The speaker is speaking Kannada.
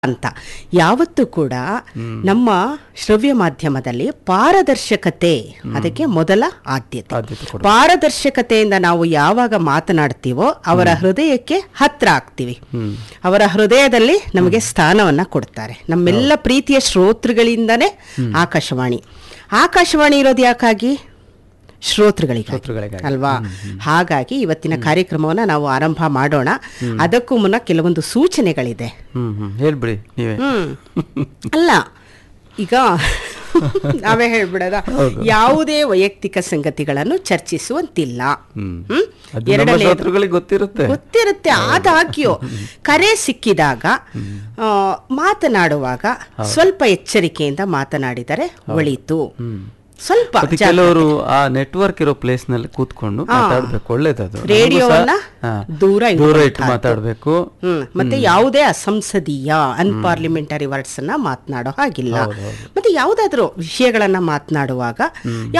ಅಂತ ಯಾವತ್ತೂ ಕೂಡ ನಮ್ಮ ಶ್ರವ್ಯ ಮಾಧ್ಯಮದಲ್ಲಿ ಪಾರದರ್ಶಕತೆ ಅದಕ್ಕೆ ಮೊದಲ ಆದ್ಯತೆ ಆದ್ಯತೆ ಕೊಡು. ಪಾರದರ್ಶಕತೆಯಿಂದ ನಾವು ಯಾವಾಗ ಮಾತನಾಡ್ತೀವೋ ಅವರ ಹೃದಯಕ್ಕೆ ಹತ್ರ ಆಗ್ತೀವಿ ಅವರ ಹೃದಯದಲ್ಲಿ ನಮಗೆ ಸ್ಥಾನವನ್ನ ಕೊಡ್ತಾರೆ ನಮ್ಮೆಲ್ಲ ಪ್ರೀತಿಯ ಶ್ರೋತೃಗಳಿಂದನೇ ಆಕಾಶವಾಣಿ ಆಕಾಶವಾಣಿ ಇರೋದು ಯಾಕಾಗಿ ಶ್ರೋತೃಗಳಿಗೆ ಶ್ರೋತೃಗಳಿಗಾಗಿ. ಅಲ್ವಾ ಹಾಗಾಗಿ ಇವತ್ತಿನ ಕಾರ್ಯಕ್ರಮವನ್ನ ನಾವು ಆರಂಭ ಮಾಡೋಣ ಅದಕ್ಕೂ ಮುನ್ನ ಕೆಲವೊಂದು ಸೂಚನೆಗಳಿದೆ ಹ್ಮ್ ಹ್ಮ್ ಹೇಳ್ಬಿಡಿ ನೀವೇ ಹ್ಮ್ ಅಲ್ಲ ಈಗ ನಾವೇ ಹೇಳ್ಬಿಡದ ಹೌದು. ಯಾವುದೇ ವೈಯಕ್ತಿಕ ಸಂಗತಿಗಳನ್ನು ಚರ್ಚಿಸುವಂತಿಲ್ಲ ಹ್ಮ್. ಹ್ಮ್? ಅದು ನಮ್ಮ ಎರಡನೇದು- ಶ್ರೋತೃಗಳಿಗೆ ಗೊತ್ತಿರುತ್ತೆ ಗೊತ್ತಿರುತ್ತೆ ಆದಾಗ್ಯೂ ಕರೆ ಸಿಕ್ಕಿದಾಗ ಆ, ಮಾತನಾಡುವಾಗ ಸ್ವಲ್ಪ ಎಚ್ಚರಿಕೆಯಿಂದ ಮಾತನಾಡಿದರೆ ಒಳಿತು ಸ್ವಲ್ಪ ಮತ್ತೆ ಜಾ- ಕೆಲವರು ಆ ನೆಟ್ವರ್ಕ್ ಇರೋ ಪ್ಲೇಸ್ ನಲ್ಲಿ ಕೂತ್ಕೊಂಡು ಮಾತಾಡ್ಬೇಕು ಒಳ್ಳೇದದು ನಮಗೂ ರೇಡಿಯೋವನ್ನ ಸಹ, ಹಾ, ದೂರ ದೂರ ಇಟ್ಟು ಇಡುವಂತಹದ್ದು. ಮಾತಾಡ್ಬೇಕು ಹ್ಮ್ ಮತ್ತೆ ಯಾವುದೇ ಅಸಂಸದೀಯ ಅನ್ಪಾರ್ಲಿಮೆಂಟರಿ ವರ್ಡ್ಸ್ ಅನ್ನ ಮಾತನಾಡೋ ಹಾಗಿಲ್ಲ ಮತ್ತೆ ಯಾವುದಾದ್ರೂ ವಿಷಯಗಳನ್ನ ಮಾತನಾಡುವಾಗ